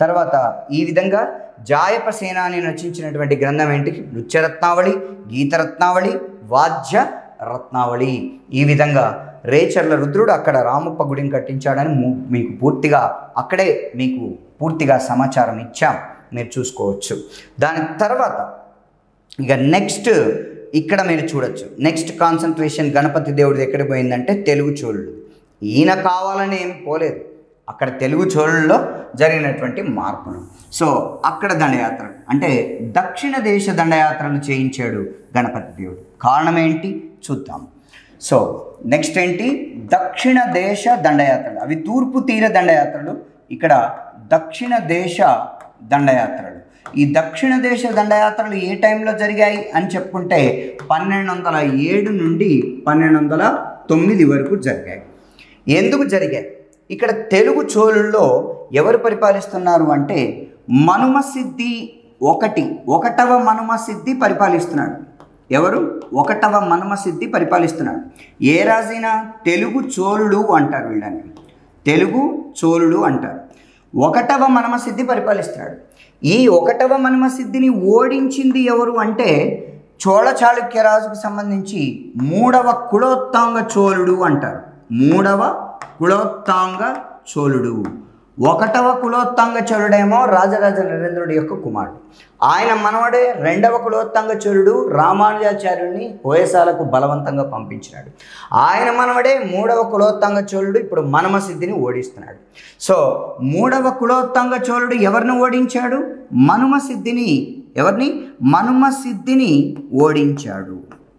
తర్వాత ఈ విధంగా జాయపసేన అని రచించినటువంటి గ్రంథం ఏంటి నృత్యరత్నావళి గీతరత్నావళి వాద్య రత్నావళి ఈ విధంగా రేచర్ల రుద్రుడు అక్కడ రామప్ప గుడిని కట్టించాడని ము- మీకు పూర్తిగా అక్కడే మీకు పూర్తిగా సమాచారం ఇచ్చాం మీరు చూసుకోవచ్చు దాని తర్వాత ఇక నెక్స్ట్ ఇక్కడ మీరు చూడొచ్చు నెక్స్ట్ కాన్సన్ట్రేషన్ గణపతి దేవుడిది ఎక్కడ పోయిందంటే తెలుగు చోళుడు ఈయన కావాలని ఏం పోలేదు అక్కడ తెలుగు చోళుల్లో జరిగినటువంటి మార్పులు సో అక్కడ దండయాత్ర అంటే దక్షిణ దేశ దండయాత్రలు చేయించాడు గణపతి దేవుడు కారణం ఏంటి చూద్దాం సో నెక్స్ట్ ఏంటి దక్షిణ దేశ దండయాత్రలు అవి తూర్పు తీర దండయాత్రలు ఇక్కడ దక్షిణ దేశ దండయాత్రలు ఈ దక్షిణ దేశ దండయాత్రలు ఏ టైంలో జరిగాయి అని చెప్పుకుంటే పన్నెండు వందల ఏడు నుండి పన్నెండు వందల తొమ్మిది వరకు జరిగాయి ఎందుకు జరిగాయి ఇక్కడ తెలుగు చోళుల్లో ఎవరు పరిపాలిస్తున్నారు అంటే మనుమసిద్ధి ఒకటి ఒకటవ మనుమసిద్ధి పరిపాలిస్తున్నాడు ఎవరు ఒకటవ మనుమసిద్ధి పరిపాలిస్తున్నాడు ఏ రాజైనా తెలుగు చోళుడు అంటారు వీళ్ళని తెలుగు చోళుడు అంటారు ఒకటవ మనుమసిద్ధి పరిపాలిస్తున్నాడు ఈ ఒకటవ మనుమసిద్ధిని ఓడించింది ఎవరు అంటే చోళ చాళుక్య రాజుకు సంబంధించి మూడవ కులోత్తాంగ చోళుడు అంటారు మూడవ కులోత్తాంగ చోళుడు ఒకటవ కులోత్తాంగ చోళుడేమో రాజరాజ నరేంద్రుడి యొక్క కుమారుడు ఆయన మనవడే రెండవ కులోత్తాంగ చోళుడు రామానుజాచార్యుడిని హోయసాలకు బలవంతంగా పంపించినాడు ఆయన మనవడే మూడవ కులోత్తాంగ చోళుడు ఇప్పుడు మనమసిద్ధిని ఓడిస్తున్నాడు సో మూడవ కులోత్తాంగ చోళుడు ఎవరిని ఓడించాడు మనుమసిద్ధిని ఎవరిని మనుమసిద్ధిని ఓడించాడు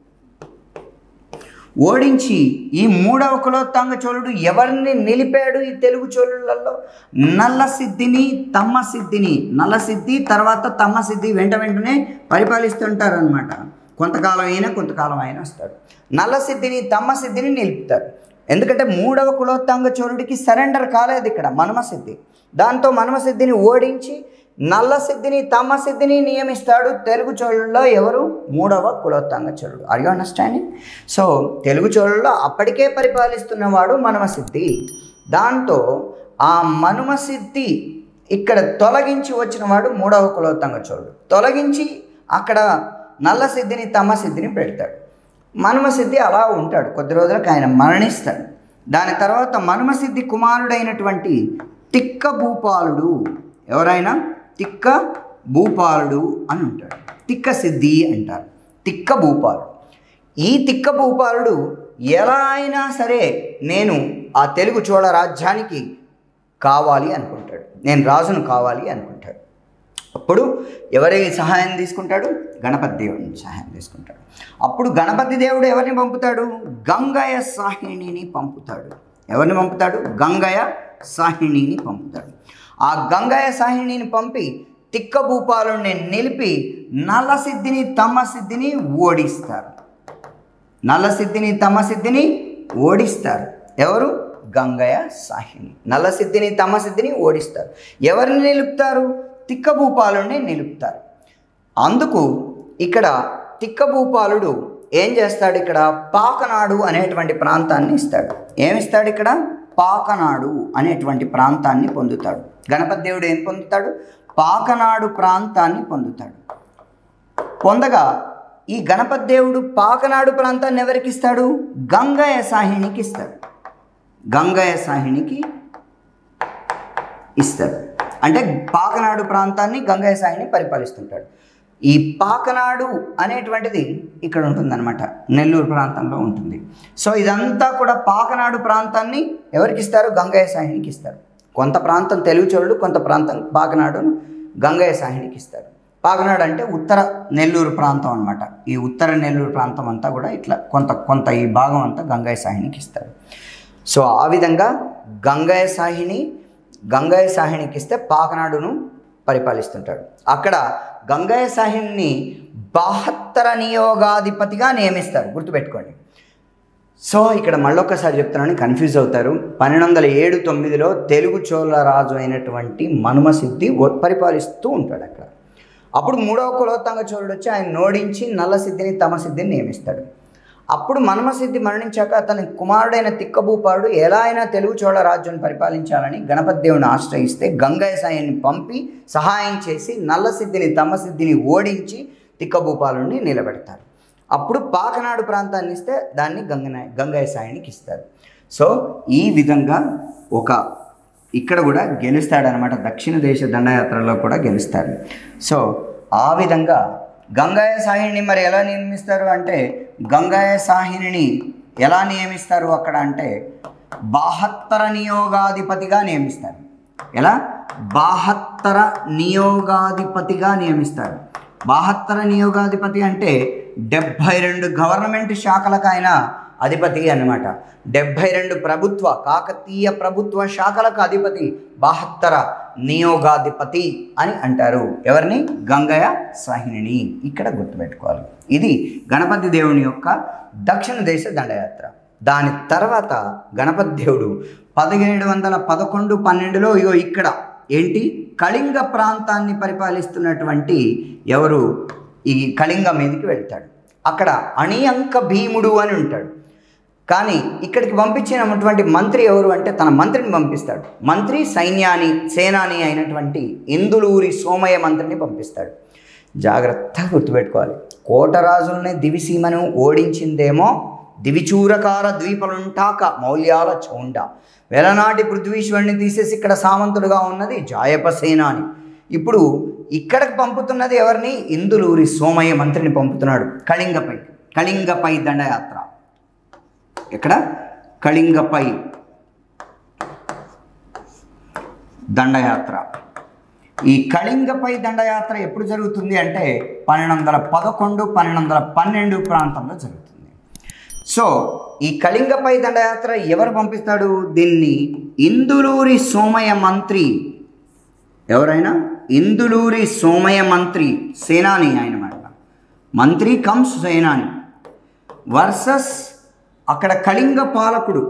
ఓడించి ఈ మూడవ కులోత్తాంగ చోళుడు ఎవరిని నిలిపాడు ఈ తెలుగు చోళులలో నల్ల సిద్ధిని తమ్మ సిద్ధిని నల్ల సిద్ధి తర్వాత తమ్మ సిద్ధి వెంట వెంటనే పరిపాలిస్తుంటారనమాట కొంతకాలం అయినా కొంతకాలం అయినా వస్తాడు నల్ల సిద్ధిని తమ్మ సిద్ధిని నిలుపుతారు ఎందుకంటే మూడవ కులోత్తాంగ చోళుడికి సరెండర్ కాలేదు ఇక్కడ మనుమ సిద్ధి దాంతో మనుమ సిద్ధిని ఓడించి నల్ల సిద్ధిని తమ సిద్ధిని నియమిస్తాడు తెలుగు చోళుల్లో ఎవరు మూడవ కులోత్తాంగ చోళుడు are you understanding so Telugu చోళుల్లో అప్పటికే పరిపాలిస్తున్నవాడు మనుమ సిద్ధి దాంతో ఆ మనుమ సిద్ధి ఇక్కడ తొలగించి వచ్చినవాడు మూడవ కులోత్తాంగ చోళుడు తొలగించి అక్కడ నల్ల సిద్ధిని తమ సిద్ధిని పెడతాడు మనుమసిద్ధి అలా ఉంటాడు కొద్ది రోజులకు ఆయన మరణిస్తాడు దాని తర్వాత మనుమసిద్ధి కుమారుడైనటువంటి తిక్క భూపాలుడు ఎవరైనా తిక్క భూపాలుడు అని ఉంటాడు తిక్క సిద్ధి అంటారు తిక్క భూపాలుడు ఈ తిక్క భూపాలుడు ఎలా అయినా సరే నేను ఆ తెలుగు చోళ రాజ్యానికి కావాలి అనుకుంటాడు నేను రాజును కావాలి అనుకుంటాడు అప్పుడు ఎవరి సహాయం తీసుకుంటాడు గణపతి దేవుడిని సహాయం తీసుకుంటాడు అప్పుడు గణపతి దేవుడు ఎవరిని పంపుతాడు గంగయ సాహిణిని పంపుతాడు ఎవరిని పంపుతాడు గంగయ సాహిణిని పంపుతాడు ఆ గంగయ సాహిణిని పంపి తిక్క భూపాలుని నిలిపి నల్ల సిద్ధిని తమ సిద్ధిని ఓడిస్తారు నల్ల సిద్ధిని తమ సిద్ధిని ఓడిస్తారు ఎవరు గంగయ్య సాహిని నల్ల సిద్ధిని తమ సిద్ధిని ఓడిస్తారు ఎవరిని నిలుపుతారు తిక్కభూపాలుని నిలుపుతారు అందుకు ఇక్కడ తిక్కభూపాలుడు ఏం చేస్తాడు ఇక్కడ పాకనాడు అనేటువంటి ప్రాంతాన్ని ఇస్తాడు ఏమిస్తాడు ఇక్కడ పాకనాడు అనేటువంటి ప్రాంతాన్ని పొందుతాడు గణపతి దేవుడు ఏం పొందుతాడు పాకనాడు ప్రాంతాన్ని పొందుతాడు పొందగా ఈ గణపతి దేవుడు పాకనాడు ప్రాంతాన్ని ఎవరికి ఇస్తాడు గంగయ్య సాహిణికి ఇస్తాడు గంగయ్య సాహిణికి ఇస్తాడు అంటే పాకనాడు ప్రాంతాన్ని గంగయ్య సాహిని పరిపాలిస్తుంటాడు ఈ పాకనాడు అనేటువంటిది ఇక్కడ ఉంటుందన్నమాట నెల్లూరు ప్రాంతంలో ఉంటుంది సో ఇదంతా కూడా పాకనాడు ప్రాంతాన్ని ఎవరికి ఇస్తారు గంగయ్య సాహినికి ఇస్తారు కొంత ప్రాంతం తెలుగు చోళ్ళు కొంత ప్రాంతం పాకనాడును గంగయ్య సాహినికి ఇస్తారు పాకనాడు అంటే ఉత్తర నెల్లూరు ప్రాంతం అన్నమాట ఈ ఉత్తర నెల్లూరు ప్రాంతం అంతా కూడా ఇట్లా కొంత కొంత ఈ భాగం అంతా గంగయ్య సాహినికి ఇస్తారు సో ఆ విధంగా గంగయ్య సాహిని గంగయ్య సాహినికి ఇస్తే పాకనాడును పరిపాలిస్తుంటాడు అక్కడ గంగయ్య సాహిని బహత్తర నియోగాధిపతిగా నియమిస్తారు గుర్తుపెట్టుకోండి సో ఇక్కడ మళ్ళొక్కసారి చెప్తున్నాను కన్ఫ్యూజ్ అవుతారు పన్నెండు వందల ఏడు తొమ్మిదిలో తెలుగు చోళ రాజు అయినటువంటి మనుమసిద్ధి ఒ- పరిపాలిస్తూ ఉంటాడు అక్కడ అప్పుడు మూడవ కులోత్తంగ చోళుడు వచ్చి ఆయన నోడించి నల్ల సిద్ధిని తమ సిద్ధిని నియమిస్తాడు అప్పుడు మన్మసిద్ధి మరణించాక అతని కుమారుడైన తిక్కభూపాలుడు ఎలా అయినా తెలుగు చోళ రాజ్యం పరిపాలించాలని గణపతి దేవుని ఆశ్రయిస్తే గంగయ్య సాయిని పంపి సహాయం చేసి నల్లసిద్ధిని తమ్మసిద్ధిని ఓడించి తిక్కభూపాలుడిని నిలబెడతారు అప్పుడు పాకనాడు ప్రాంతాన్ని ఇస్తే దాన్ని గంగనాయ గంగయ్య సాయినికి ఇస్తారు సో ఈ విధంగా ఒక ఇక్కడ కూడా గెలుస్తాడనమాట దక్షిణ దేశ దండయాత్రలో కూడా గెలుస్తాడు సో ఆ విధంగా గంగాయ సాహిని మరి ఎలా నియమిస్తారు అంటే గంగాయ సాహిని ఎలా నియమిస్తారు అక్కడ అంటే బాహత్తర నియోగాధిపతిగా నియమిస్తారు ఎలా బాహత్తర నియోగాధిపతిగా నియమిస్తారు బాహత్తర నియోగాధిపతి అంటే డెబ్భై రెండు గవర్నమెంట్ శాఖలకు ఆయన అధిపతి అన్నమాట డెబ్భై రెండు ప్రభుత్వ కాకతీయ ప్రభుత్వ శాఖలకు అధిపతి బాహత్తర నియోగాధిపతి అని అంటారు ఎవరిని గంగయ్య సాహిని ఇక్కడ గుర్తుపెట్టుకోవాలి ఇది గణపతి దేవుని యొక్క దక్షిణ దేశ దండయాత్ర దాని తర్వాత గణపతి దేవుడు పదిహేడు వందల పదకొండు పన్నెండులో ఇగో ఇక్కడ ఏంటి కళింగ ప్రాంతాన్ని పరిపాలిస్తున్నటువంటి ఎవరు ఈ కళింగ మీదకి వెళ్తాడు అక్కడ అణియంక భీముడు అని ఉంటాడు కానీ ఇక్కడికి పంపించినటువంటి మంత్రి ఎవరు అంటే తన మంత్రిని పంపిస్తాడు మంత్రి సైన్యాని సేనాని అయినటువంటి ఇందులూరి సోమయ్య మంత్రిని పంపిస్తాడు జాగ్రత్తగా గుర్తుపెట్టుకోవాలి కోటరాజుల్ని దివిసీమను ఓడించిందేమో దివిచూరకార ద్వీపలుంటాక మౌల్యాల చౌండ వెలనాటి పృథ్వీశ్వరుని తీసేసి ఇక్కడ సామంతుడుగా ఉన్నది జాయప సేనాని ఇప్పుడు ఇక్కడికి పంపుతున్నది ఎవరిని ఇందులూరి సోమయ్య మంత్రిని పంపుతున్నాడు కళింగపై కళింగపై దండయాత్ర ఎక్కడ కళింగపై దండయాత్ర ఈ కళింగపై దండయాత్ర ఎప్పుడు జరుగుతుంది అంటే పన్నెండు వందల పదకొండు పన్నెండు వందల పన్నెండు ప్రాంతంలో జరుగుతుంది సో ఈ కళింగపై దండయాత్ర ఎవరు పంపిస్తాడు దీన్ని ఇందులూరి సోమయ్య మంత్రి ఎవరైనా ఇందులూరి సోమయ్య మంత్రి సేనాని ఆయన మాట మంత్రి కమ్స్ సేనాని వర్సెస్ అక్కడ కళింగ పాలకుడు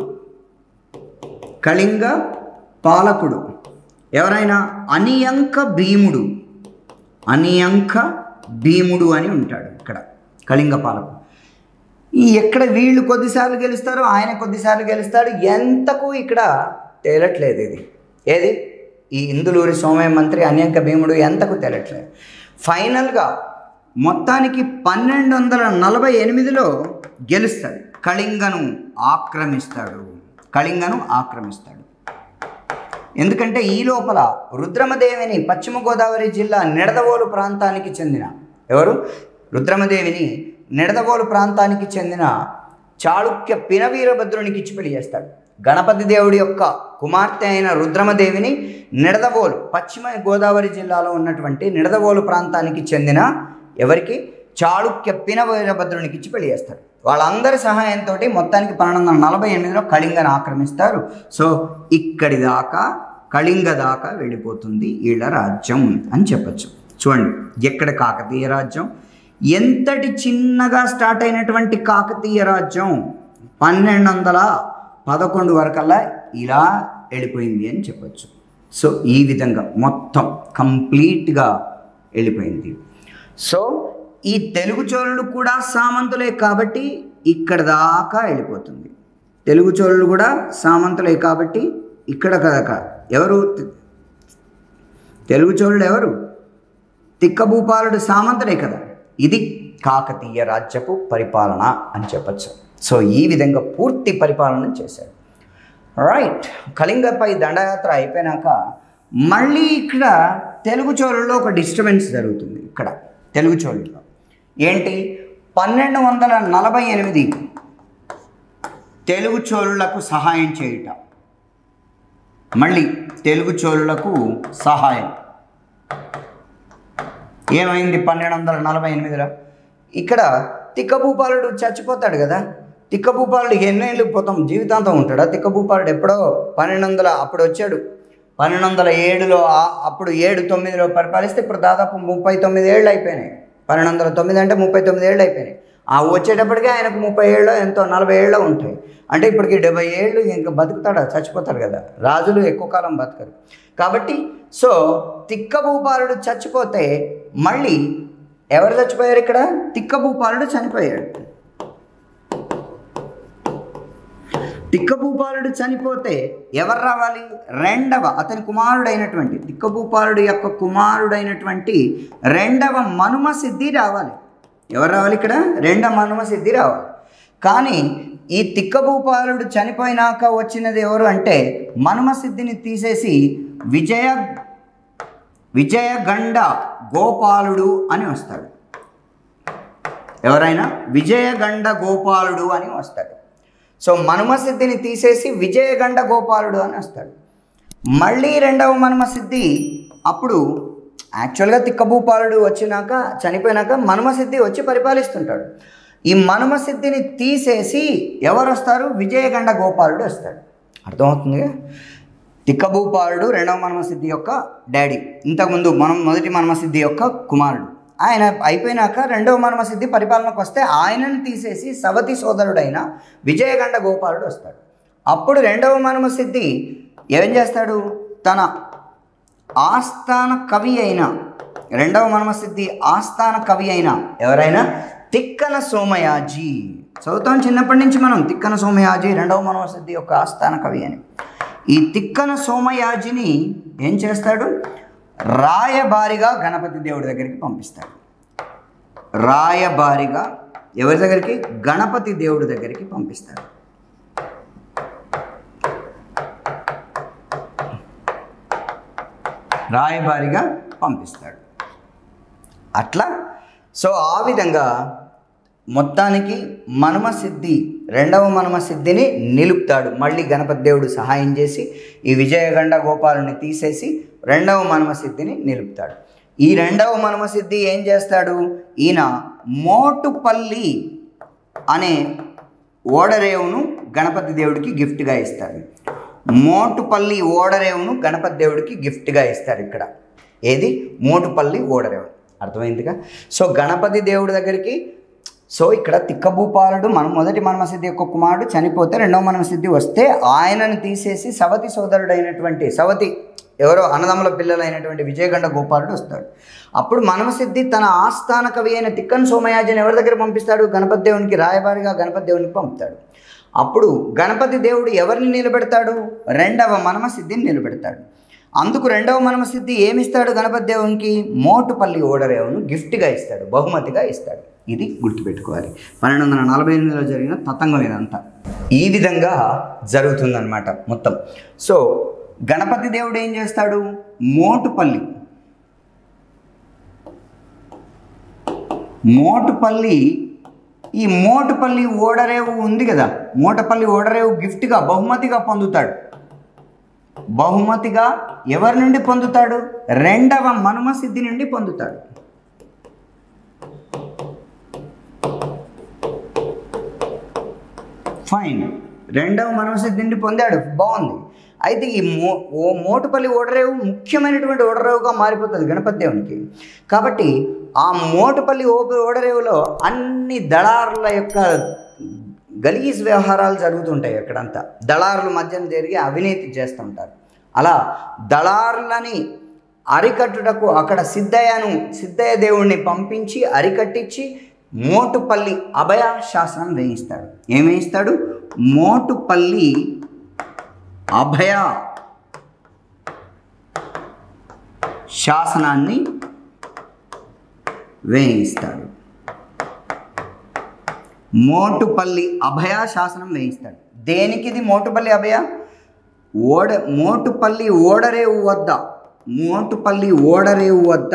కళింగ పాలకుడు ఎవరైనా అనియంక భీముడు అనియంక భీముడు అని ఉంటాడు ఇక్కడ కళింగ పాలకుడు ఈ ఎక్కడ వీళ్ళు కొద్దిసార్లు గెలుస్తారో ఆయన కొద్దిసార్లు గెలుస్తాడు ఎంతకు ఇక్కడ తేలట్లేదు ఇది ఏది ఈ ఇందులూరి సోమయ్య మంత్రి అన్యంక భీముడు ఎంతకు తేలట్లేదు ఫైనల్గా మొత్తానికి పన్నెండు వందల నలభై ఎనిమిదిలో గెలుస్తాడు కళింగను ఆక్రమిస్తాడు కళింగను ఆక్రమిస్తాడు ఎందుకంటే ఈ లోపల రుద్రమదేవిని పశ్చిమ గోదావరి జిల్లా నిడదవోలు ప్రాంతానికి చెందిన ఎవరు రుద్రమదేవిని నిడదవోలు ప్రాంతానికి చెందిన చాళుక్య పినవీరభద్రునికి ఇచ్చి పెళ్లి చేస్తాడు గణపతి దేవుడి యొక్క కుమార్తె అయిన రుద్రమదేవిని నిడదవోలు పశ్చిమ గోదావరి జిల్లాలో ఉన్నటువంటి నిడదవోలు ప్రాంతానికి చెందిన ఎవరికి చాళుక్య పినవీరభద్రునికి ఇచ్చి పెళ్లి చేస్తాడు వాళ్ళందరి సహాయంతో మొత్తానికి పన్నెండు వందల నలభై ఎనిమిదిలో కళింగను ఆక్రమిస్తారు సో ఇక్కడి దాకా కళింగ దాకా వెళ్ళిపోతుంది వీళ్ళ రాజ్యం అని చెప్పచ్చు చూడండి ఎక్కడ కాకతీయ రాజ్యం ఎంతటి చిన్నగా స్టార్ట్ అయినటువంటి కాకతీయ రాజ్యం పన్నెండు వందల పదకొండు వరకల్లా ఇలా వెళ్ళిపోయింది అని చెప్పచ్చు సో ఈ విధంగా మొత్తం కంప్లీట్గా వెళ్ళిపోయింది సో ఈ తెలుగు చోళులు కూడా సామంతులే కాబట్టి ఇక్కడ దాకా వెళ్ళిపోతుంది తెలుగు చోళులు కూడా సామంతులే కాబట్టి ఇక్కడ దాకా ఎవరు తెలుగు చోళుడు ఎవరు తిక్కభూపాలుడు సామంతుడే కదా ఇది కాకతీయ రాజ్యపు పరిపాలన అని చెప్పచ్చు సో ఈ విధంగా పూర్తి పరిపాలన చేశాడు రైట్ కళింగపై దండయాత్ర అయిపోయినాక మళ్ళీ ఇక్కడ తెలుగు చోళుల్లో ఒక డిస్టర్బెన్స్ జరుగుతుంది ఇక్కడ తెలుగు చోళుల్లో ఏంటి పన్నెండు వందల నలభై ఎనిమిది తెలుగు చోళులకు సహాయం చేయుట మళ్ళీ తెలుగు చోళులకు సహాయం ఏమైంది పన్నెండు వందల నలభై ఎనిమిదిలో ఇక్కడ తిక్కభూపాలుడు చచ్చిపోతాడు కదా తిక్కభూపాలుడు ఎన్నేళ్ళు పోతాం జీవితాంతం ఉంటాడా తిక్కభూపాలుడు ఎప్పుడో పన్నెండు వందల అప్పుడు వచ్చాడు పన్నెండు వందల ఏడులో ఆ- అప్పుడు ఏడు తొమ్మిదిలో పరిపాలిస్తే ఇప్పుడు దాదాపు ముప్పై తొమ్మిది ఏళ్ళు అయిపోయినాయి పన్నెండు వందల తొమ్మిది అంటే ముప్పై తొమ్మిది ఏళ్ళు అయిపోయినాయి ఆ వచ్చేటప్పటికే ఆయనకు ముప్పై ఏళ్ళు ఎంతో నలభై ఏళ్ళు ఉంటాయి అంటే ఇప్పటికి డెబ్బై ఏళ్ళు ఇంకా బతుకుతాడా చచ్చిపోతాడు కదా రాజులు ఎక్కువ కాలం బతకరు కాబట్టి సో తిక్కభూపాలుడు చచ్చిపోతే మళ్ళీ ఎవరు చచ్చిపోయారు ఇక్కడ తిక్కభూపాలుడు చనిపోయాడు తిక్కభూపాలుడు చనిపోతే ఎవరు రావాలి రెండవ అతని కుమారుడైనటువంటి తిక్కభూపాలుడు యొక్క కుమారుడైనటువంటి రెండవ మనుమ సిద్ధి రావాలి ఎవరు రావాలి ఇక్కడ రెండవ మనుమ సిద్ధి రావాలి కానీ ఈ తిక్కభూపాలుడు చనిపోయినాక వచ్చినది ఎవరు అంటే మనుమ సిద్ధిని తీసేసి విజయ విజయగండ గోపాలుడు అని వస్తాడు ఎవరైనా విజయగండ గోపాలుడు అని వస్తాడు సో మనుమసిద్ధిని తీసేసి విజయగండ గోపాలుడు అని వస్తాడు మళ్ళీ రెండవ మనుమసిద్ధి అప్పుడు యాక్చువల్గా తిక్కభూపాలుడు వచ్చినాక చనిపోయినాక మనుమసిద్ధి వచ్చి పరిపాలిస్తుంటాడు ఈ మనుమసిద్ధిని తీసేసి ఎవరు వస్తారు విజయగండ గోపాలుడు వస్తాడు అర్థమవుతుందిగా తిక్కభూపాలుడు రెండవ మన్మసిద్ధి యొక్క డాడీ ఇంతకుముందు మనం మొదటి మన్మసిద్ధి యొక్క కుమారుడు ఆయన అయిపోయినాక రెండవ మన్మసిద్ధి పరిపాలనకు వస్తే ఆయనను తీసేసి సవతి సోదరుడైన విజయగండ గోపాలుడు వస్తాడు అప్పుడు రెండవ మన్మసిద్ధి ఏం చేస్తాడు తన ఆస్థాన కవి అయిన రెండవ మన్మసిద్ధి ఆస్థాన కవి అయిన ఎవరైనా తిక్కన సోమయాజీ చదువుతాం చిన్నప్పటి నుంచి మనం తిక్కన సోమయాజీ రెండవ మన్మసిద్ధి యొక్క ఆస్థాన కవి అని ఈ తిక్కన సోమయాజిని ఏం చేస్తాడు రాయబారిగా గణపతి దేవుడి దగ్గరికి పంపిస్తాడు రాయబారిగా ఎవరి దగ్గరికి గణపతి దేవుడి దగ్గరికి పంపిస్తాడు రాయబారిగా పంపిస్తాడు అట్లా సో ఆ విధంగా మొత్తానికి మనుమ సిద్ధి రెండవ మనుమ సిద్ధిని నిలుపుతాడు మళ్ళీ గణపతి దేవుడు సహాయం చేసి ఈ విజయగండ గోపాలుని తీసేసి రెండవ మనుమ సిద్ధిని నిలుపుతాడు ఈ రెండవ మనుమ సిద్ధి ఏం చేస్తాడు ఈయన మోటుపల్లి అనే ఓడరేవును గణపతి దేవుడికి గిఫ్ట్గా ఇస్తాడు మోటుపల్లి ఓడరేవును గణపతి దేవుడికి గిఫ్ట్గా ఇస్తారు ఇక్కడ ఏది మోటుపల్లి ఓడరేవు అర్థమైందిగా సో గణపతి దేవుడి దగ్గరికి సో ఇక్కడ తిక్కభూపాలుడు మన మొదటి మన్మసిద్ధి యొక్క కుమారుడు చనిపోతే రెండవ మన్మసిద్ధి వస్తే ఆయనను తీసేసి సవతి సోదరుడైనటువంటి సవతి ఎవరో అన్నదమ్ముల పిల్లలైనటువంటి విజయగండ గోపాలుడు వస్తాడు అప్పుడు మన్మసిద్ధి తన ఆస్థాన కవి అయిన తిక్కన్ సోమయాజన్ ఎవరి దగ్గర పంపిస్తాడు గణపతి దేవునికి రాయబారిగా గణపతి దేవునికి పంపుతాడు అప్పుడు గణపతి దేవుడు ఎవరిని నిలబెడతాడు రెండవ మన్మసిద్ధిని నిలబెడతాడు అందుకు రెండవ మన్మసిద్ధి ఏమిస్తాడు గణపతి దేవునికి మోటుపల్లి ఓడరేవును గిఫ్ట్గా ఇస్తాడు బహుమతిగా ఇస్తాడు ఇది గుర్తుపెట్టుకోవాలి పన్నెండు వందల నలభై ఎనిమిదిలో జరిగిన తతంగం ఇదంతా ఈ విధంగా జరుగుతుందన్నమాట మొత్తం సో గణపతి దేవుడు ఏం చేస్తాడు మోటుపల్లి మోటుపల్లి ఈ మోటుపల్లి ఓడరేవు ఉంది కదా మోటపల్లి ఓడరేవు గిఫ్ట్గా బహుమతిగా పొందుతాడు బహుమతిగా ఎవరి నుండి పొందుతాడు రెండవ మనుమ సిద్ధి నుండి పొందుతాడు ఫైన్ రెండవ మనుమ సిద్ధి నుండి పొందాడు బాగుంది అయితే ఈ మో ఓ మోటుపల్లి ఓడరేవు ముఖ్యమైనటువంటి ఓడరేవుగా మారిపోతుంది గణపతి దేవునికి కాబట్టి ఆ మోటుపల్లి ఓ ఓడరేవులో అన్ని దళారుల యొక్క గలీజ్ వ్యవహారాలు జరుగుతుంటాయి అక్కడంతా దళారుల మధ్యన జరిగి అవినీతి చేస్తుంటారు అలా దళారులని అరికట్టుటకు అక్కడ సిద్ధయ్యను సిద్ధయ్య దేవుణ్ణి పంపించి అరికట్టించి మోటుపల్లి అభయ శాసనం వేయిస్తాడు ఏం వేయిస్తాడు మోటుపల్లి అభయ శాసనాన్ని వేయిస్తాడు మోటుపల్లి అభయ శాసనం వేయిస్తాడు దేనికి ఇది మోటుపల్లి అభయ ఓడ మోటుపల్లి ఓడరేవు వద్ద మోటుపల్లి ఓడరేవు వద్ద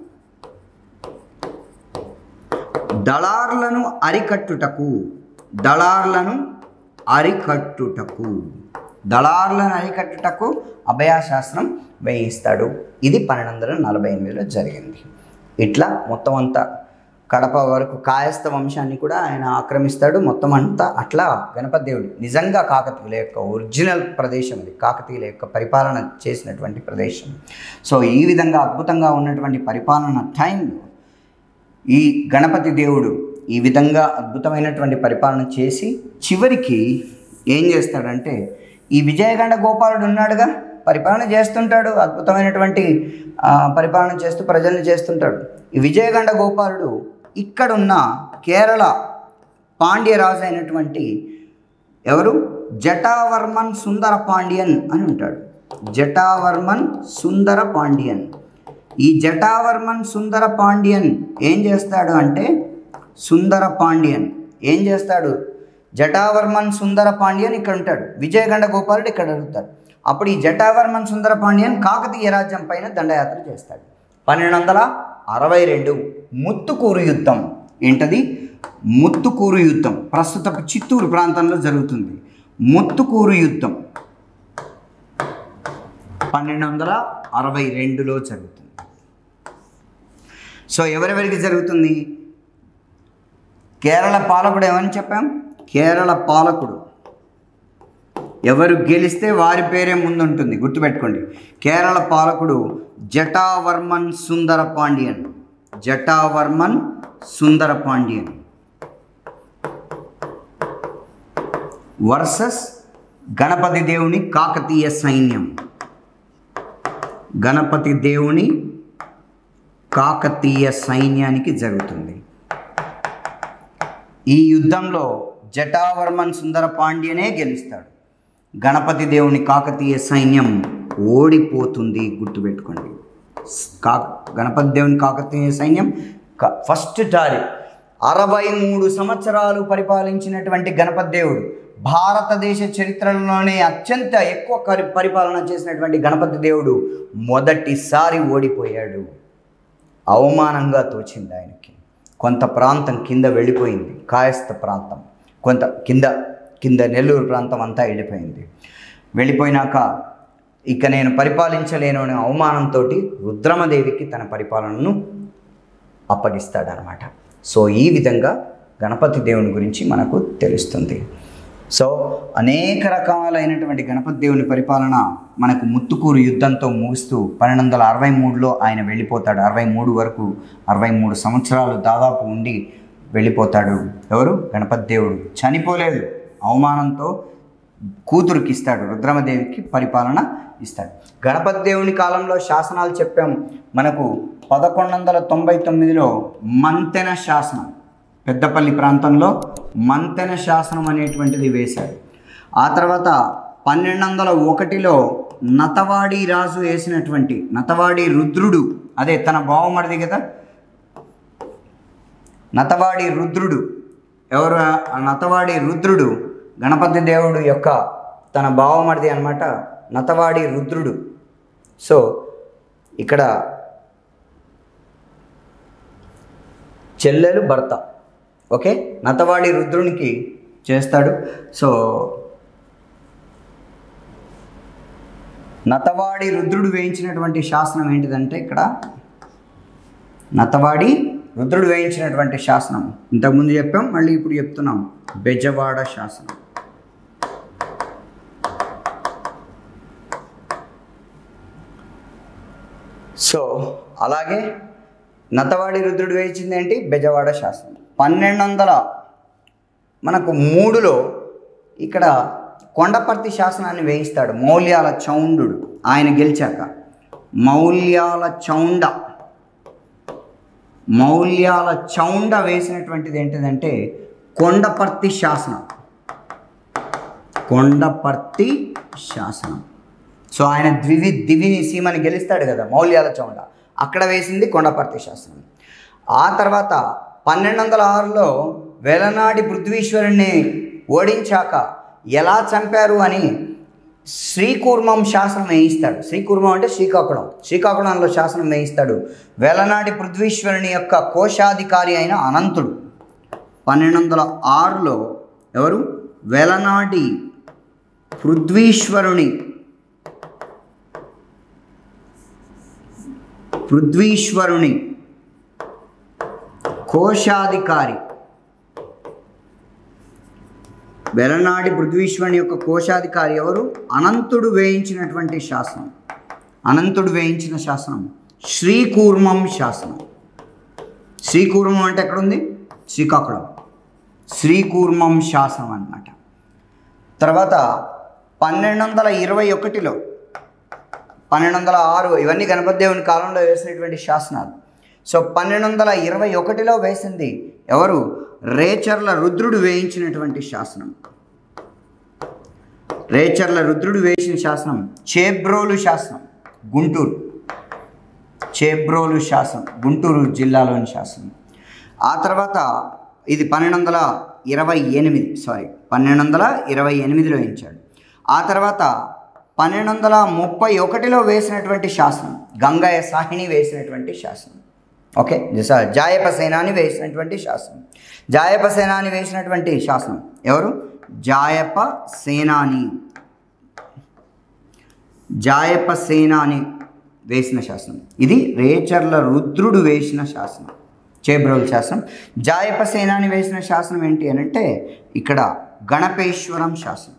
దళార్లను అరికట్టుటకు దళార్లను అరికట్టుటకు దళార్లను అరికట్టుటకు అభయాశాస్త్రం వేయిస్తాడు ఇది పన్నెండు వందల నలభై ఎనిమిదిలో జరిగింది ఇట్లా మొత్తం అంతా కడప వరకు కాయస్థ వంశాన్ని కూడా ఆయన ఆక్రమిస్తాడు మొత్తం అంతా అట్లా గణపతి దేవుడు నిజంగా కాకతీయుల యొక్క ఒరిజినల్ ప్రదేశం ఇది కాకతీయుల యొక్క పరిపాలన చేసినటువంటి ప్రదేశం సో ఈ విధంగా అద్భుతంగా ఉన్నటువంటి పరిపాలన టైంలో ఈ గణపతి దేవుడు ఈ విధంగా అద్భుతమైనటువంటి పరిపాలన చేసి చివరికి ఏం చేస్తాడంటే ఈ విజయగండ గోపాలుడు ఉన్నాడుగా పరిపాలన చేస్తుంటాడు అద్భుతమైనటువంటి ఆ, పరిపాలన చేస్తూ ప్రజల్ని చేస్తుంటాడు ఈ విజయగండ గోపాలుడు ఇక్కడున్న కేరళ పాండ్యరాజు అయినటువంటి ఎవరు జటావర్మన్ సుందర పాండ్యన్ అని ఉంటాడు జటావర్మన్ సుందర పాండ్యన్ ఈ జటావర్మన్ సుందర పాండ్యన్ ఏం చేస్తాడు అంటే సుందర పాండ్యన్ ఏం చేస్తాడు జటావర్మన్ సుందర పాండ్యన్ ఇక్కడ ఉంటాడు విజయగండ గోపాలుడు ఇక్కడ అడుగుతాడు అప్పుడు ఈ జటావర్మన్ సుందర పాండ్యన్ కాకతీయ రాజ్యం పైన దండయాత్ర చేస్తాడు పన్నెండు వందల అరవై రెండు ముత్తుకూరు యుద్ధం ఏంటది ముత్తుకూరు యుద్ధం ప్రస్తుతపు చిత్తూరు ప్రాంతంలో జరుగుతుంది ముత్తుకూరు యుద్ధం పన్నెండు వందల అరవై రెండులో జరుగుతుంది సో ఎవరెవరికి జరుగుతుంది కేరళ పాలకుడు ఏమని చెప్పాం కేరళ పాలకుడు ఎవరు గెలిస్తే వారి పేరే ముందుంటుంది గుర్తుపెట్టుకోండి కేరళ పాలకుడు జటావర్మన్ సుందర పాండ్యన్ జటావర్మన్ సుందర పాండ్యన్ వర్సెస్ గణపతి దేవుని కాకతీయ సైన్యం గణపతి దేవుని కాకతీయ సైన్యానికి జరుగుతుంది ఈ యుద్ధంలో జటావర్మన్ సుందర పాండ్యనే గెలుస్తాడు గణపతి దేవుని కాకతీయ సైన్యం ఓడిపోతుంది గుర్తుపెట్టుకోండి కా గణపతి దేవుని కాకతీయ సైన్యం క- ఫస్ట్ సారి అరవై మూడు సంవత్సరాలు పరిపాలించినటువంటి గణపతి దేవుడు భారతదేశ చరిత్రలోనే అత్యంత ఎక్కువ కరి పరిపాలన చేసినటువంటి గణపతి దేవుడు మొదటిసారి ఓడిపోయాడు అవమానంగా తోచింది ఆయనకి కొంత ప్రాంతం కింద వెళ్ళిపోయింది కాయస్థ ప్రాంతం కొంత కింద కింద నెల్లూరు ప్రాంతం అంతా వెళ్ళిపోయింది వెళ్ళిపోయినాక ఇక నేను పరిపాలించలేను అనే అవమానంతో రుద్రమదేవికి తన పరిపాలనను అప్పగిస్తాడనమాట సో ఈ విధంగా గణపతి దేవుని గురించి మనకు తెలుస్తుంది సో అనేక రకాలైనటువంటి గణపతి దేవుని పరిపాలన మనకు ముత్తుకూరు యుద్ధంతో ముగుస్తూ పన్నెండు వందల అరవై మూడులో ఆయన వెళ్ళిపోతాడు అరవై మూడు వరకు అరవై మూడు సంవత్సరాలు దాదాపు ఉండి వెళ్ళిపోతాడు ఎవరు గణపతి దేవుడు చనిపోలేదు అవమానంతో కూతురుకి ఇస్తాడు రుద్రమదేవికి పరిపాలన ఇస్తాడు గణపతి దేవుని కాలంలో శాసనాలు చెప్పాం మనకు పదకొండు వందల తొంభై తొమ్మిదిలో మంతెన శాసనం పెద్దపల్లి ప్రాంతంలో మంతెన శాసనం అనేటువంటిది వేశాడు ఆ తర్వాత పన్నెండు వందల ఒకటిలో నతవాడి రాజు వేసినటువంటి నతవాడి రుద్రుడు అదే తన బావమరిది కదా నతవాడి రుద్రుడు ఎవరు ఆ నతవాడి రుద్రుడు గణపతి దేవుడు యొక్క తన బావమరిది అన్నమాట నతవాడి రుద్రుడు సో ఇక్కడ చెల్లెలు భర్త ఓకే నతవాడి రుద్రునికి చేస్తాడు సో నతవాడి రుద్రుడు వేయించినటువంటి శాసనం ఏంటిదంటే ఇక్కడ నతవాడి రుద్రుడు వేయించినటువంటి శాసనం ఇంతకుముందు చెప్పాం మళ్ళీ ఇప్పుడు చెప్తున్నాం బెజవాడ శాసనం సో అలాగే నతవాడి రుద్రుడు వేయించింది ఏంటి బెజవాడ శాసనం పన్నెండు వందల మనకు మూడులో ఇక్కడ కొండపర్తి శాసనాన్ని వేయిస్తాడు మౌల్యాల చౌండు ఆయన గెలిచాక మౌల్యాల చౌండ మౌల్యాల చౌండ వేసినటువంటిది ఏంటిదంటే కొండపర్తి శాసనం కొండపర్తి శాసనం సో ఆయన ద్వివి దివి సీమని గెలుస్తాడు కదా మౌల్యాల చౌండ అక్కడ వేసింది కొండపర్తి శాసనం ఆ తర్వాత పన్నెండు వందల ఆరులో వెలనాడి పృథ్వీశ్వరుణ్ణి ఓడించాక ఎలా చంపారు అని శ్రీకూర్మం శాసనం వేయిస్తాడు శ్రీకూర్మం అంటే శ్రీకాకుళం శ్రీకాకుళంలో శాసనం వేయిస్తాడు వెలనాడి పృథ్వీశ్వరుని యొక్క కోశాధికారి అయిన అనంతుడు పన్నెండు వందల ఆరులో ఎవరు వెలనాటి పృథ్వీశ్వరుని పృథ్వీశ్వరుని కోశాధికారి వెలనాడి పృథ్వీశ్వరుని యొక్క కోశాధికారి ఎవరు అనంతుడు వేయించినటువంటి శాసనం అనంతుడు వేయించిన శాసనం శ్రీకూర్మం శాసనం శ్రీకూర్మం అంటే ఎక్కడుంది శ్రీకాకుళం శ్రీకూర్మం శాసనం అన్నమాట తర్వాత పన్నెండు వందల ఇరవై ఒకటిలో పన్నెండు వందల ఆరు ఇవన్నీ గణపతి దేవుని కాలంలో వేసినటువంటి శాసనాలు సో పన్నెండు వందల ఇరవై ఒకటిలో వేసింది ఎవరు రేచర్ల రుద్రుడు వేయించినటువంటి శాసనం రేచర్ల రుద్రుడు వేసిన శాసనం చేబ్రోలు శాసనం గుంటూరు చేబ్రోలు శాసనం గుంటూరు జిల్లాలోని శాసనం ఆ తర్వాత ఇది పన్నెండు వందల ఇరవై ఎనిమిది సారీ పన్నెండు వందల ఇరవై ఎనిమిదిలో వేయించాడు ఆ తర్వాత పన్నెండు వందల ముప్పై ఒకటిలో వేసినటువంటి శాసనం గంగయ్య సాహిని వేసినటువంటి శాసనం ఓకే జస- జాయప సేనాని వేసినటువంటి శాసనం జాయప సేనాని వేసినటువంటి శాసనం ఎవరు జాయప సేనాని జాయప సేనాని వేసిన శాసనం ఇది రేచర్ల రుద్రుడు వేసిన శాసనం చేబ్రోల్ శాసనం జాయప సేనాని వేసిన శాసనం ఏంటి అని అంటే ఇక్కడ గణపేశ్వరం శాసనం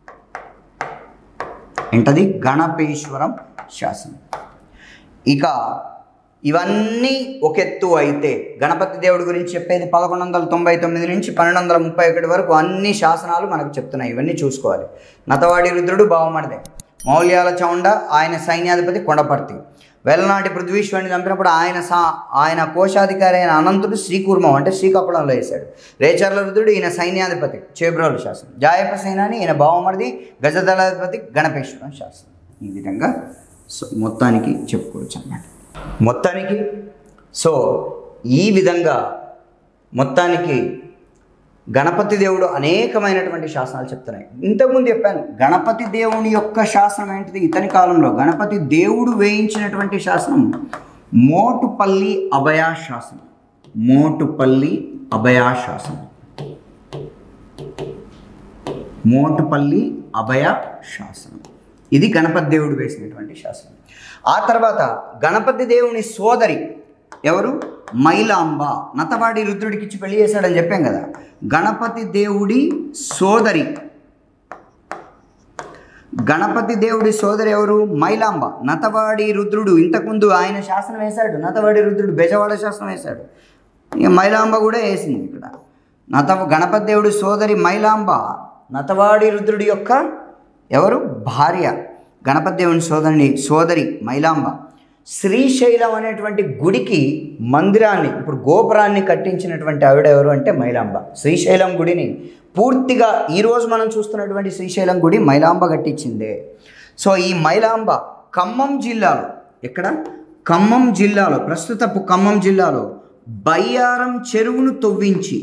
ఏంటది గణపేశ్వరం శాసనం ఇక ఇవన్నీ ఒక ఎత్తు అయితే గణపతి దేవుడి గురించి చెప్పేది పదకొండు వందల తొంభై తొమ్మిది నుంచి పన్నెండు వందల ముప్పై ఒకటి వరకు అన్ని శాసనాలు మనకు చెప్తున్నాయి ఇవన్నీ చూసుకోవాలి నతవాడి రుద్రుడు బావమడిదే మౌల్యాల చౌండ ఆయన సైన్యాధిపతి కొండపర్తి వెల్లనాటి పృథ్వీశ్వరుని చంపినప్పుడు ఆయన సా ఆయన కోశాధికారి అయిన అనంతుడు శ్రీకూర్మం అంటే శ్రీకాకుళంలో వేశాడు రేచర్ల రుద్రుడు ఈయన సైన్యాధిపతి చేబ్రోలు శాసనం జాయప సేనాని ఈయన బావమరిది గజదళాధిపతి గణపేశ్వరం శాసనం ఈ విధంగా సో మొత్తానికి చెప్పుకోవచ్చు అన్నమాట మొత్తానికి సో ఈ విధంగా మొత్తానికి గణపతి దేవుడు అనేకమైనటువంటి శాసనాలు చెప్తున్నాయి ఇంతకుముందు చెప్పాను గణపతి దేవుని యొక్క శాసనం ఏంటిది ఇతని కాలంలో గణపతి దేవుడు వేయించినటువంటి శాసనం మోటుపల్లి అభయా శాసనం మోటుపల్లి అభయా శాసనం మోటుపల్లి అభయ శాసనం ఇది గణపతి దేవుడు వేసినటువంటి శాసనం ఆ తర్వాత గణపతి దేవుని సోదరి ఎవరు మైలాంబ నతవాడి రుద్రుడికి ఇచ్చి పెళ్లి చేశాడని చెప్పాం కదా గణపతి దేవుడి సోదరి గణపతి దేవుడి సోదరి ఎవరు మైలాంబ నతవాడి రుద్రుడు ఇంతకుముందు ఆయన శాసనం వేశాడు నతవాడి రుద్రుడు బెజవాడ శాసనం వేశాడు ఇక మైలాంబ కూడా వేసింది ఇక్కడ నత గణపతి దేవుడి సోదరి మైలాంబ నతవాడి రుద్రుడి యొక్క ఎవరు భార్య గణపతి దేవుని సోదరిని సోదరి మైలాంబ శ్రీశైలం అనేటువంటి గుడికి మందిరాన్ని ఇప్పుడు గోపురాన్ని కట్టించినటువంటి ఆవిడ ఎవరు అంటే మైలాంబ శ్రీశైలం గుడిని పూర్తిగా ఈరోజు మనం చూస్తున్నటువంటి శ్రీశైలం గుడి మైలాంబ కట్టించిందే సో ఈ మైలాంబ ఖమ్మం జిల్లాలో ఎక్కడ ఖమ్మం జిల్లాలో ప్రస్తుతపు ఖమ్మం జిల్లాలో బయ్యారం చెరువును తవ్వించి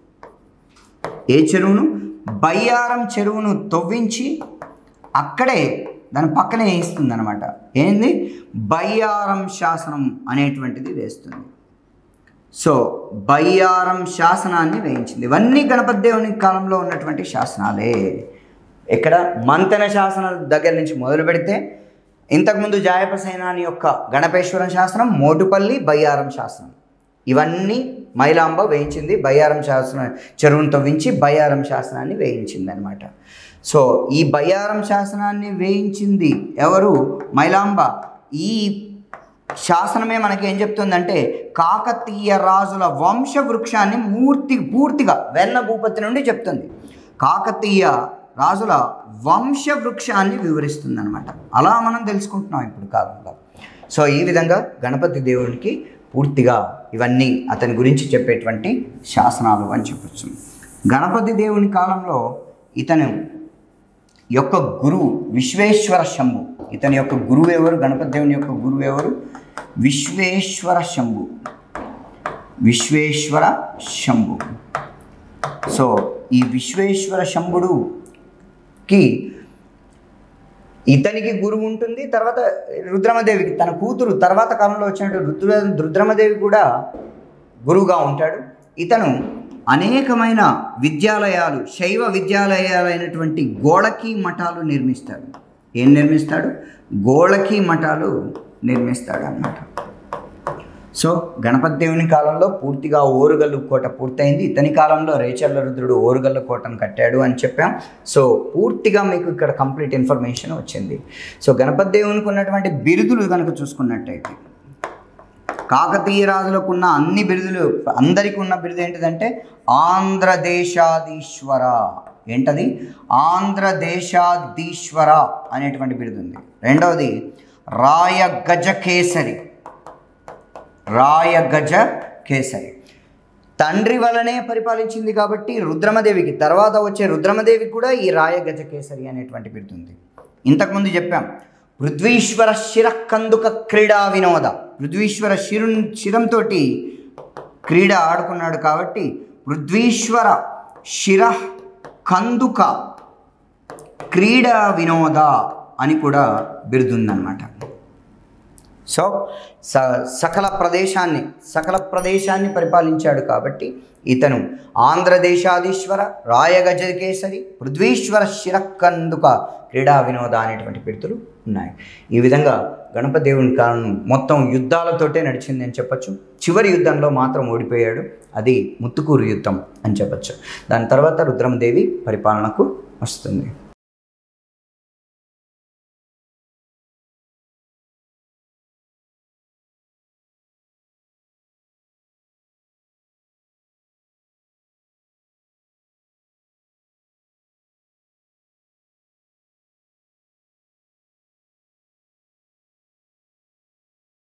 ఏ చెరువును బయ్యారం చెరువును తవ్వించి అక్కడే దాని పక్కనే వేస్తుంది అనమాట ఏంది బయ్యారం శాసనం అనేటువంటిది వేస్తుంది సో బయ్యారం శాసనాన్ని వేయించింది ఇవన్నీ గణపతి దేవుని కాలంలో ఉన్నటువంటి శాసనాలే ఇక్కడ మంతెన శాసనం దగ్గర నుంచి మొదలు పెడితే ఇంతకుముందు జాయప సేనాని యొక్క గణపేశ్వరం శాసనం మోటుపల్లి బయ్యారం శాసనం ఇవన్నీ మైలాంబ వేయించింది బయ్యారం శాసనం చెరువును తవ్వించి బయ్యారం శాసనాన్ని వేయించింది అనమాట సో ఈ బయ్యారం శాసనాన్ని వేయించింది ఎవరు మైలాంబ ఈ శాసనమే మనకి ఏం చెప్తుందంటే కాకతీయ రాజుల వంశ వృక్షాన్ని మూర్తి పూర్తిగా వెన్న భూపతి నుండి చెప్తుంది కాకతీయ రాజుల వంశ వృక్షాన్ని వివరిస్తుంది అనమాట అలా మనం తెలుసుకుంటున్నాం ఇప్పుడు కాలంలో సో ఈ విధంగా గణపతి దేవునికి పూర్తిగా ఇవన్నీ అతని గురించి చెప్పేటువంటి శాసనాలు అని చెప్పచ్చు గణపతి దేవుని కాలంలో ఇతను యొక్క గురువు విశ్వేశ్వర శంభు ఇతని యొక్క గురువు ఎవరు గణపతి దేవుని యొక్క గురువు ఎవరు విశ్వేశ్వర శంభు విశ్వేశ్వర శంభు సో ఈ విశ్వేశ్వర శంభుడుకి ఇతనికి గురువు ఉంటుంది తర్వాత రుద్రమదేవికి తన కూతురు తర్వాత కాలంలో వచ్చినటువంటి రుద్ర రుద్రమదేవి కూడా గురువుగా ఉంటాడు ఇతను అనేకమైన విద్యాలయాలు శైవ విద్యాలయాలైనటువంటి గోళకి మఠాలు నిర్మిస్తాడు ఏం నిర్మిస్తాడు గోళకి మఠాలు నిర్మిస్తాడు అన్నమాట సో గణపతి దేవుని కాలంలో పూర్తిగా ఓరుగల్లు కోట పూర్తయింది ఇతని కాలంలో రేచర్ల రుద్రుడు ఓరుగల్లు కోటను కట్టాడు అని చెప్పాం సో పూర్తిగా మీకు ఇక్కడ కంప్లీట్ ఇన్ఫర్మేషన్ వచ్చింది సో గణపతి దేవునికి ఉన్నటువంటి బిరుదులు కనుక చూసుకున్నట్టయితే కాకతీయ రాజులకు ఉన్న అన్ని బిరుదులు అందరికీ ఉన్న బిరుదు ఏంటిదంటే ఆంధ్రదేశాధీశ్వర ఏంటది ఆంధ్రదేశాధీశ్వర అనేటువంటి బిరుదు ఉంది రెండవది రాయ గజ కేసరి రాయగజ కేసరి తండ్రి వలనే పరిపాలించింది కాబట్టి రుద్రమదేవికి తర్వాత వచ్చే రుద్రమదేవికి కూడా ఈ రాయ గజకేసరి అనేటువంటి బిరుదుంది ఇంతకుముందు చెప్పాం పృథ్వీశ్వర శిర కందుక క్రీడా వినోద పృథ్వీశ్వర శిరు శిరంతో క్రీడ ఆడుకున్నాడు కాబట్టి పృథ్వీశ్వర శిర కందుక క్రీడా వినోద అని కూడా బిరుదుందనమాట సో స సకల ప్రదేశాన్ని సకల ప్రదేశాన్ని పరిపాలించాడు కాబట్టి ఇతను ఆంధ్రదేశాధీశ్వర రాయగజకేసరి పృథ్వీశ్వర శిరకందుక క్రీడా వినోద అనేటువంటి బిరుదులు ఉన్నాయి ఈ విధంగా గణపతి దేవుని కాలం మొత్తం యుద్ధాలతోటే నడిచింది అని చెప్పొచ్చు చివరి యుద్ధంలో మాత్రం ఓడిపోయాడు అది ముత్తుకూరు యుద్ధం అని చెప్పొచ్చు దాని తర్వాత రుద్రమదేవి పరిపాలనకు వస్తుంది